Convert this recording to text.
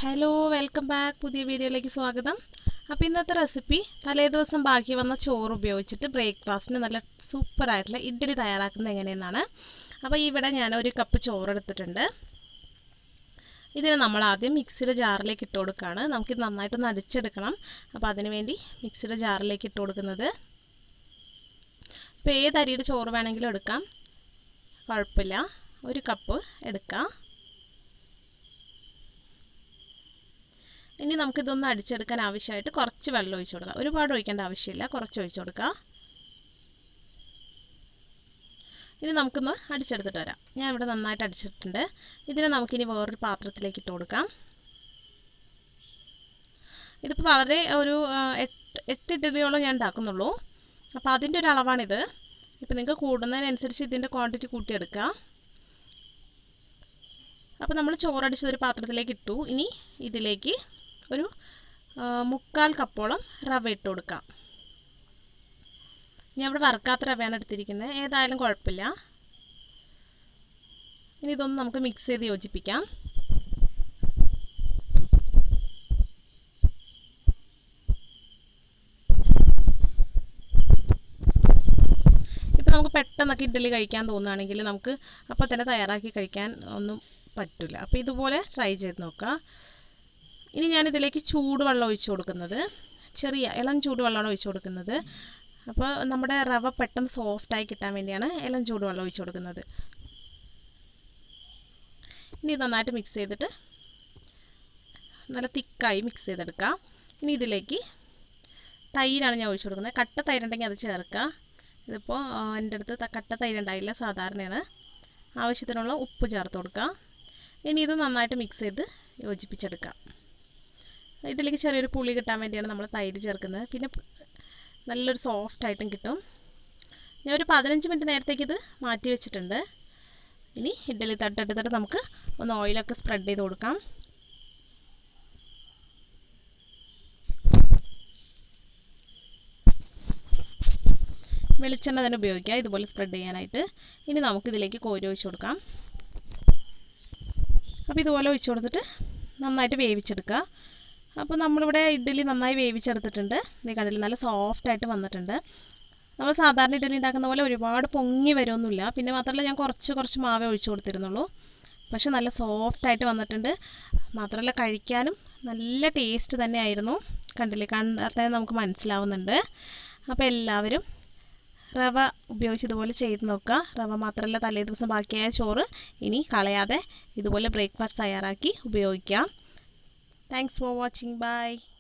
hello welcome back പുതിയ വീഡിയോയിലേക്ക് സ്വാഗതം അപ്പോൾ ഇന്നത്തെ റെസിപ്പി തലേ ദിവസം ബാക്കി വന്ന ചോറ് ഉപയോഗിച്ചിട്ട് ബ്രേക്ക്ഫാസ്റ്റിന് നല്ല സൂപ്പറായിട്ടുള്ള ഇഡ്ഡലി തയ്യാറാക്കുന്നത് എങ്ങനെയെന്നാണ് അപ്പോൾ ഇവിടെ ഞാൻ ഒരു കപ്പ് ചോറ് എടുത്തിട്ടുണ്ട് ഇതിനെ നമ്മൾ ആദ്യം മിക്സിയുടെ ജാറിലേക്ക് ഇട്ട് കൊടുക്കുകയാണ് നമുക്കിത് നന്നായിട്ടൊന്ന് അടിച്ചെടുക്കണം അപ്പോൾ അതിന് വേണ്ടി മിക്സിയുടെ ജാറിലേക്ക് ഇട്ട് കൊടുക്കുന്നത് ഇപ്പോൾ ഏത് അരിയുടെ ചോറ് വേണമെങ്കിലും എടുക്കാം കുഴപ്പമില്ല ഒരു കപ്പ് എടുക്കാം ഇനി നമുക്കിതൊന്ന് അടിച്ചെടുക്കാൻ ആവശ്യമായിട്ട് കുറച്ച് വെള്ളം ഒഴിച്ചു കൊടുക്കാം ഒരുപാട് ഒഴിക്കേണ്ട ആവശ്യമില്ല കുറച്ച് ഒഴിച്ചു കൊടുക്കുക ഇനി നമുക്കൊന്ന് അടിച്ചെടുത്തിട്ട് വരാം ഞാൻ ഇവിടെ നന്നായിട്ട് അടിച്ചിട്ടുണ്ട് ഇതിനെ നമുക്കിനി വേറൊരു പാത്രത്തിലേക്ക് ഇട്ട് കൊടുക്കാം ഇതിപ്പോൾ വളരെ ഒരു എട്ട് എട്ട് ഇഡ്ഡലിയോളം ഞാൻ ഉണ്ടാക്കുന്നുള്ളൂ അപ്പോൾ അതിൻ്റെ ഒരു അളവാണിത് ഇപ്പോൾ നിങ്ങൾക്ക് കൂടുന്നതിനനുസരിച്ച് ഇതിൻ്റെ ക്വാണ്ടിറ്റി കൂട്ടിയെടുക്കുക അപ്പോൾ നമ്മൾ ചോറടിച്ചതൊരു പാത്രത്തിലേക്ക് ഇട്ടു ഇനി ഇതിലേക്ക് ഒരു മുക്കാൽ കപ്പോളം റവ ഇട്ട് കൊടുക്കാം ഞാൻ ഇവിടെ വറുക്കാത്ത റവയാണ് എടുത്തിരിക്കുന്നത് ഏതായാലും കുഴപ്പമില്ല ഇനി ഇതൊന്ന് നമുക്ക് മിക്സ് ചെയ്ത് യോജിപ്പിക്കാം ഇപ്പം നമുക്ക് പെട്ടെന്നൊക്കെ ഇഡ്ഡലി കഴിക്കാൻ തോന്നുകയാണെങ്കിൽ നമുക്ക് അപ്പോൾ തന്നെ തയ്യാറാക്കി കഴിക്കാൻ ഒന്നും പറ്റില്ല അപ്പോൾ ഇതുപോലെ ട്രൈ ചെയ്ത് നോക്കുക ഇനി ഞാനിതിലേക്ക് ചൂടുവെള്ളം ഒഴിച്ചു കൊടുക്കുന്നത് ചെറിയ ഇളം ചൂടുവെള്ളമാണ് ഒഴിച്ചു കൊടുക്കുന്നത് അപ്പോൾ നമ്മുടെ റവ പെട്ടെന്ന് സോഫ്റ്റായി കിട്ടാൻ വേണ്ടിയാണ് ഇളം ചൂടുവെള്ളം ഒഴിച്ചു കൊടുക്കുന്നത് ഇനി നന്നായിട്ട് മിക്സ് ചെയ്തിട്ട് നല്ല തിക്കായി മിക്സ് ചെയ്തെടുക്കുക ഇനി ഇതിലേക്ക് തൈരാണ് ഞാൻ ഒഴിച്ചു കൊടുക്കുന്നത് കട്ട തൈരുണ്ടെങ്കിൽ അത് ചേർക്കുക ഇതിപ്പോൾ എൻ്റെ അടുത്ത് കട്ട തൈര് ഉണ്ടായില്ല സാധാരണയാണ് ആവശ്യത്തിനുള്ള ഉപ്പ് ചേർത്ത് കൊടുക്കുക ഇനി ഇത് നന്നായിട്ട് മിക്സ് ചെയ്ത് യോജിപ്പിച്ചെടുക്കാം ഇതിലേക്ക് ചെറിയൊരു പുളി കിട്ടാൻ വേണ്ടിയാണ് നമ്മൾ തൈര് ചേർക്കുന്നത് പിന്നെ നല്ലൊരു സോഫ്റ്റ് ആയിട്ടും കിട്ടും ഞാൻ ഒരു പതിനഞ്ച് മിനിറ്റ് നേരത്തേക്ക് ഇത് മാറ്റി വെച്ചിട്ടുണ്ട് ഇനി ഇഡ്ഡലി തട്ടെടുത്തിട്ട് നമുക്ക് ഒന്ന് ഓയിലൊക്കെ സ്പ്രെഡ് ചെയ്ത് കൊടുക്കാം വെളിച്ചെണ്ണ തന്നെ ഉപയോഗിക്കുക ഇതുപോലെ സ്പ്രെഡ് ചെയ്യാനായിട്ട് ഇനി നമുക്കിതിലേക്ക് കോരി ഒഴിച്ചു കൊടുക്കാം അപ്പോൾ ഇതുപോലെ ഒഴിച്ചു കൊടുത്തിട്ട് നന്നായിട്ട് വേവിച്ചെടുക്കുക അപ്പോൾ നമ്മളിവിടെ ഇഡ്ഡലി നന്നായി വേവിച്ചെടുത്തിട്ടുണ്ട് ഇത് കണ്ടില്ല നല്ല സോഫ്റ്റായിട്ട് വന്നിട്ടുണ്ട് നമ്മൾ സാധാരണ ഇഡ്ഡലി ഉണ്ടാക്കുന്ന പോലെ ഒരുപാട് പൊങ്ങി വരുമൊന്നുമില്ല പിന്നെ മാത്രമല്ല ഞാൻ കുറച്ച് കുറച്ച് മാവേ ഒഴിച്ചു കൊടുത്തിരുന്നുള്ളൂ പക്ഷെ നല്ല സോഫ്റ്റായിട്ട് വന്നിട്ടുണ്ട് മാത്രമല്ല കഴിക്കാനും നല്ല ടേസ്റ്റ് തന്നെയായിരുന്നു കണ്ടില്ലേ കണ്ടാൽ നമുക്ക് മനസ്സിലാവുന്നുണ്ട് അപ്പോൾ എല്ലാവരും റവ ഉപയോഗിച്ച് ഇതുപോലെ ചെയ്ത് നോക്കുക റവ മാത്രമല്ല തലേ ദിവസം ബാക്കിയായ ചോറ് ഇനി കളയാതെ ഇതുപോലെ ബ്രേക്ക്ഫാസ്റ്റ് തയ്യാറാക്കി ഉപയോഗിക്കാം താങ്ക്സ് ഫോർ വാച്ചിങ് ബൈ